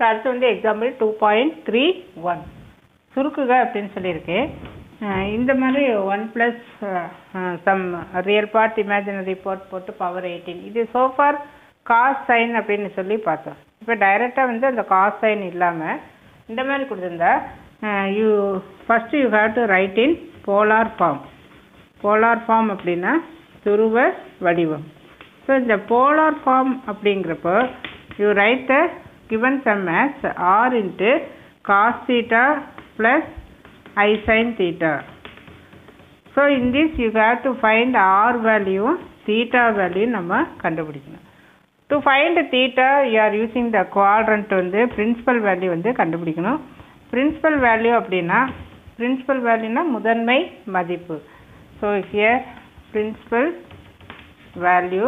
So அடுத்து வந்து example two point three one சுருக்குக அப்படின்னு சொல்லியிருக்கு அஹ் இந்த மாதிரி one plus some real part imaginary part போட்டு பவர் எயிட்டீன் இது சோஃபார் காஸ் சைன் அப்படின்னு சொல்லி பார்த்தோம் இப்போ டைரெக்டாக வந்து அந்த காஸ் சைன் இல்லாமல் இந்த மாதிரி கொடுத்துருந்தா you first you have to write in polar form polar form அப்படின்னா துருவ வடிவம் ஸோ இந்த போலார் ஃபார்ம் அப்படிங்கிறப்போ you write the given sum as r into cos theta plus i sin theta. So in this you have to find r value theta value நம்ம கண்டுபிடிக்கணும் to find theta you are using the quadrant வந்து principal value வந்து கண்டுபிடிக்கணும் principal value அப்படின்னா principal வேல்யூனா முதன்மை மதிப்பு so here principal value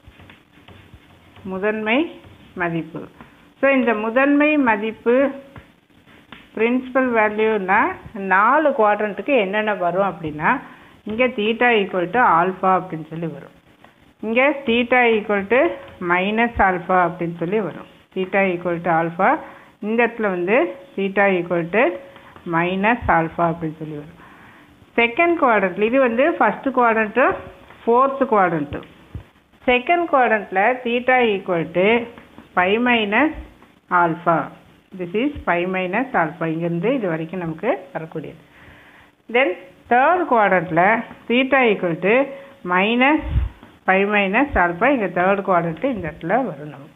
முதன்மை மதிப்பு ஸோ இந்த முதன்மை மதிப்பு பிரின்சிபல் வேல்யூனா நாலு குவாட்ரண்ட்டுக்கு என்னென்ன வரும் அப்படின்னா இங்கே தீட்டா ஈக்குவல் டு ஆல்ஃபா அப்படின்னு சொல்லி வரும் இங்கே theta equal to minus alpha அப்படின்னு சொல்லி வரும் தீட்டா ஈக்குவல் டு ஆல்ஃபா இந்த இடத்துல வந்து theta equal to minus alpha அப்படின்னு சொல்லி வரும் செகண்ட் குவாட்ரண்ட்டில் இது வந்து first quadrant fourth quadrant second குவாட்ரண்ட்டில் theta equal to pi minus alpha this is pi minus alpha இங்கேருந்து இது வரைக்கும் நமக்கு வரக்கூடியது தென் தேர்ட் குவாட்ரண்ட்டில் theta equal to minus pi minus alpha இங்கே தேர்ட் குவாட்ரண்ட்டு இந்த இடத்துல வரும் நமக்கு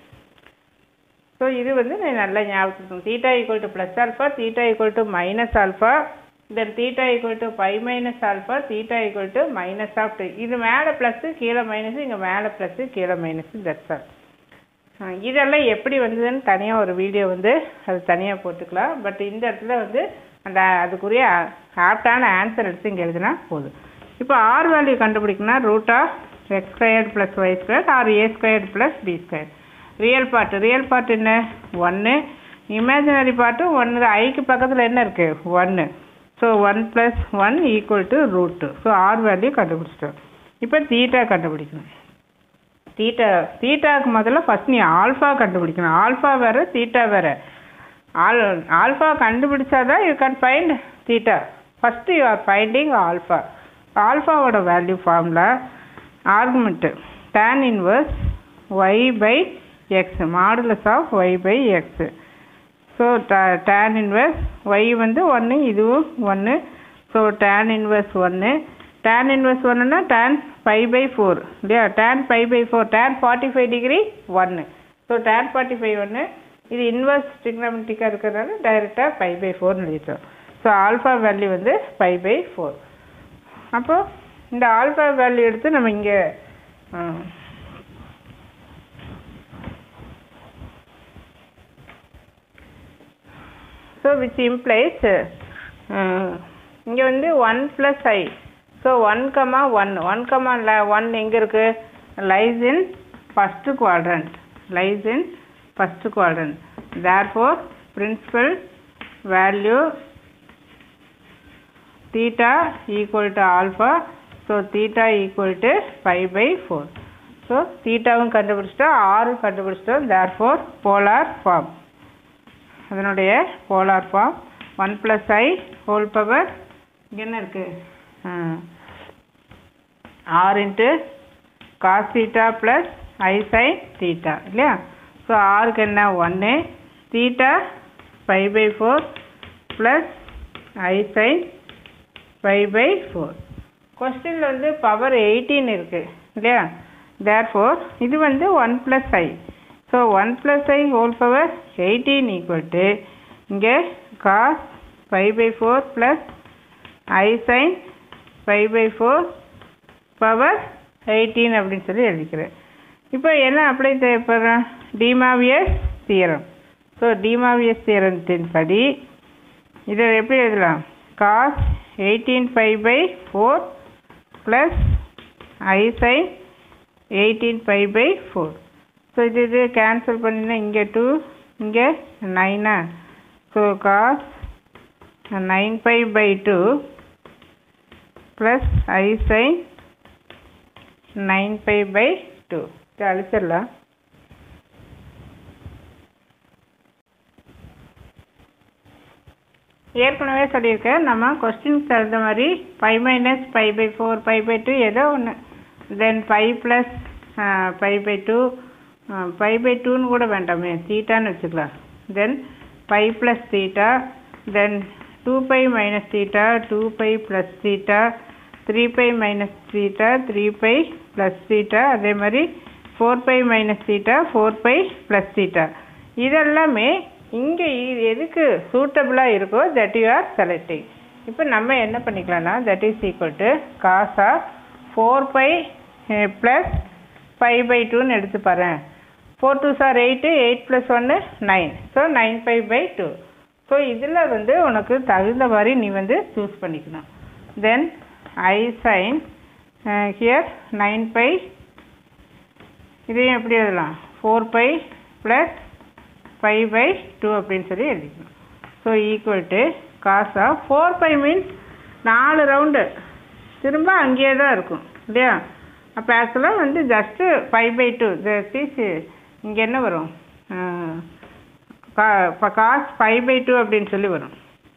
ஸோ இது வந்து நான் நல்லா ஞாபகம் theta equal to plus alpha theta equal to minus alpha then theta equal to pi minus alpha theta equal to minus of two இது மேலே ப்ளஸ்ஸு கீழே மைனஸ் இங்கே மேலே ப்ளஸ்ஸு கீழே மைனஸ் தட்ஸ் ஆல் இதெல்லாம் எப்படி வந்ததுன்னு தனியாக ஒரு வீடியோ வந்து அது தனியாக போட்டுக்கலாம் பட் இந்த இடத்துல வந்து அந்த அதுக்குரிய ஆப்டான ஆன்சர் எடுத்து இங்கே எழுதினா போதும் இப்போ ஆர் வேல்யூ கண்டுபிடிக்கணும்னா root of x squared plus y square r a squared plus b square real part real part என்ன ஒன்று இமேஜினரி பார்ட்டு ஒன்று தான் ஐக்கு பக்கத்தில் என்ன இருக்குது ஒன்று so one plus one equal to root so r value கண்டுபிடிச்சிட்டோம் இப்போ தீட்டா கண்டுபிடிக்கணும் தீட்டா தீட்டாவுக்கு முதல்ல ஃபஸ்ட் நீ ஆல்ஃபா கண்டுபிடிக்கணும் ஆல்ஃபா வேறு தீட்டா வேறு ஆல் ஆல்ஃபா கண்டுபிடிச்சாதான் you can find theta first you are finding alpha ஆல்ஃபாவோட வேல்யூ ஃபார்மில் argument tan inverse y by x modulus of y by x so tan inverse y வந்து ஒன்று இதுவும் ஒன்று ஸோ tan இன்வர்ஸ் ஒன்று tan இன்வர்ஸ் ஒன்றுனா tan pi by four இல்லையா tan pi by four tan forty five degree ஒன்று so tan forty five ஒன்று இது இன்வர்ஸ் டிக்னமெட்டிக்காக இருக்கிறதுனால டைரெக்டாக பை பை ஃபோர்னு எழுதிட்டோம் ஸோ ஆல்ஃபா வேல்யூ வந்து பை பை ஃபோர் அப்போது இந்த ஆல்ஃபா வேல்யூ எடுத்து நம்ம இங்கே ஸோ விச் இம்ப்ளைஸ் இங்கே வந்து one plus i so one comma one one comma one எங்கே இருக்குது lies in first quadrant lies in first quadrant therefore principal value theta equal to alpha so theta equal to pi by 4 so தீட்டாவும் கண்டுபிடிச்சிட்டோம் ஆரும் கண்டுபிடிச்சிட்டோம் therefore polar form அதனுடைய polar form one plus i whole power என்ன இருக்குது r into cos theta plus i sine theta இல்லையா so ஆருக்கு என்ன ஒன்று theta five pi four plus i sine five pi four கொஸ்டினில் வந்து பவர் எயிட்டீன் இருக்குது இல்லையா தேர் ஃபோர் இது வந்து one plus i so one plus i whole power eighteen equal to இங்கே cos five pi four plus i sine five pi four power eighteen அப்படின்னு சொல்லி எழுதிக்கிறேன் இப்போ என்ன அப்ளை தேவைப்படுறேன் டிமாவியஸ் தியரம் ஸோ டிமாவியஸ் தியரத்தின் படி இதை எப்படி எழுதலாம் cos eighteen five pi four plus i sine eighteen five pi four so இது இது கேன்சல் பண்ணினா இங்கே டூ இங்கே நைனா so cos nine five pi two plus i sine nine five pi two இது அழிச்சிடலாம் ஏற்கனவே சொல்லியிருக்கேன் நம்ம கொஸ்டினுக்கு தகுந்த மாதிரி five minus five pi four five pi two ஏதோ ஒன்று then five plus five pi two five pi டூன்னு கூட வேண்டாமே தீட்டான்னு வச்சுக்கலாம் then five plus theta then two pi minus theta two pi plus theta three pi minus theta three pi plus theta அதே மாதிரி four pi minus theta four pi plus theta இதெல்லாமே இங்கே எதுக்கு சூட்டபுளாக இருக்கோ தட் யூ ஆர் செலக்டிங் இப்போ நம்ம என்ன பண்ணிக்கலாம்னா தட் இஸ் ஈக்குவல் டு காசா four pi plus five pi டூன்னு எடுத்து பாருங்க four two sir eight eight plus ஒன்று nine so nine five pi two so இதில் வந்து உனக்கு தகுந்த மாதிரி நீ வந்து சூஸ் பண்ணிக்கணும் then i sine here nine pi இதையும் எப்படி எழுதலாம் four pi plus five pi two அப்படின்னு சொல்லி எழுதிக்கணும் ஸோ ஈக்குவல் டு காசா ஃபோர் பை மீன்ஸ் நாலு ரவுண்டு திரும்ப அங்கேயே தான் இருக்கும் இல்லையா அப்போ ஆக்சுவலாக வந்து just five pi two these இங்கே என்ன வரும் கா இப்போ காஸ் ஃபைவ் பை டூ அப்படின்னு சொல்லி வரும்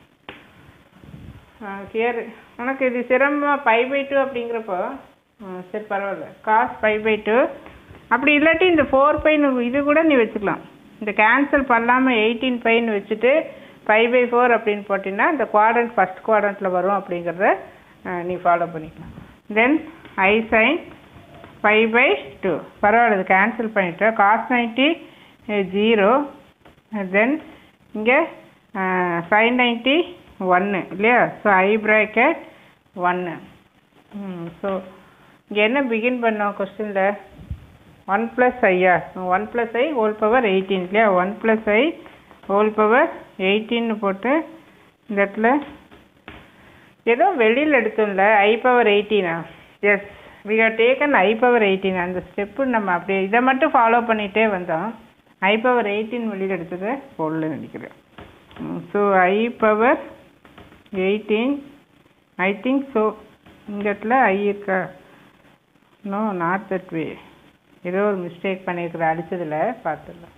ஹியர் உனக்கு இது சிரமமாக ஃபைவ் பை டூ அப்படிங்கிறப்போ சரி பரவாயில்ல காஸ் ஃபைவ் பை டூ அப்படி இல்லாட்டி இந்த ஃபோர் பைன்னு இது கூட நீ வச்சுக்கலாம் இந்த கேன்சல் பண்ணாமல் எயிட்டீன் பைன்னு வச்சுட்டு ஃபைவ் பை ஃபோர் அப்படின்னு போட்டிங்கன்னா இந்த குவாட்ரண்ட் ஃபஸ்ட் குவாட்ரண்ட்டில் வரும் அப்படிங்கிறத நீ ஃபாலோ பண்ணிக்கலாம் then i sine five pi two பரவாயில்ல இது கேன்சல் பண்ணிட்டேன் காஸ் நைன்ட்டி ஜீரோ தென் இங்கே ஃபைவ் நைன்ட்டி ஒன்று இல்லையா ஸோ ஐ ப்ராக்கெட் ஒன்று ஸோ இங்கே என்ன பிகின் பண்ணோம் கொஸ்டினில் ஒன் ப்ளஸ் ஐயா one plus i whole power eighteen இல்லையா one plus i whole power எயிட்டின்னு போட்டு இந்த இடத்துல ஏதோ வெளியில் எடுத்தோம்ல ஐ பவர் எயிட்டீனா as we have taken i power eighteen அந்த ஸ்டெப்பு நம்ம அப்படியே இதை மட்டும் ஃபாலோ பண்ணிகிட்டே வந்தோம் ஐ பவர் எயிட்டீன் வெளியில் எடுத்ததை போடல நினைக்கிறேன் so i power eighteen I think so இந்த இடத்துல ஐ இருக்கா நோ நாட் தட் வே ஏதோ ஒரு மிஸ்டேக் பண்ணியிருக்கிற அடித்ததில் பார்த்துடலாம்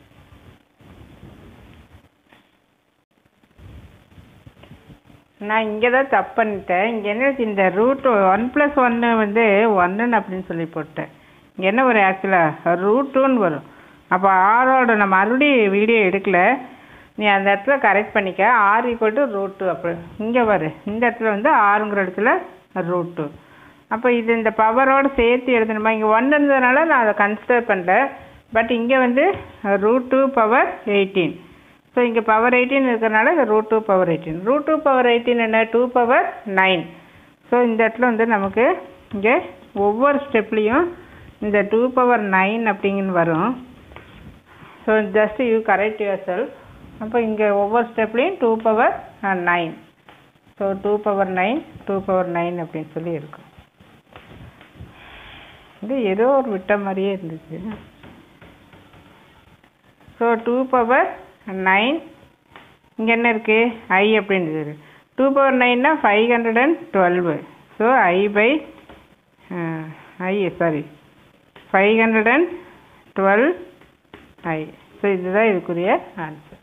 நான் இங்கே தான் தப்பு பண்ணிட்டேன் இங்கே என்ன இந்த ரூட் ஒன் ப்ளஸ் ஒன்று வந்து ஒன்றுன்னு அப்படின்னு சொல்லி போட்டேன் இங்கே என்ன வரும் ஆக்சுவலாக ரூட் டூன்னு வரும் அப்போ ஆரோட நான் மறுபடியும் வீடியோ எடுக்கல நீ அந்த இடத்துல கரெக்ட் பண்ணிக்க r equal to root two அப்போ இங்கே வரு இந்த இடத்துல வந்து ஆறுங்கிற இடத்துல ரூட் டூ அப்போ இது இந்த பவரோடு சேர்த்து எழுதணுமா இங்கே ஒன்று இருந்ததுனால நான் அதை கன்சிடர் பண்ணல பட் இங்கே வந்து root two power eighteen so இங்கே பவர் எயிட்டீன் இருக்கிறனால இந்த root two power eighteen root two power eighteen என்ன டூ பவர் நைன் ஸோ இந்த இடத்துல வந்து நமக்கு இங்கே ஒவ்வொரு ஸ்டெப்லேயும் இந்த டூ பவர் நைன் அப்படிங்கன்னு வரும் so just you correct yourself அப்போ இங்கே ஒவ்வொரு ஸ்டெப்லேயும் two power nine so two power nine two power nine அப்படின்னு சொல்லி இருக்கும் இது ஏதோ ஒரு விட்ட மாதிரியே இருந்துச்சு ஸோ டூ பவர் நைன் இங்கே என்ன இருக்குது ஐ அப்படின்றது டூ பவர் நைன்னா five hundred and twelve so i by i sorry five hundred and twelve i so இதுதான் இதுக்குரிய ஆன்சர்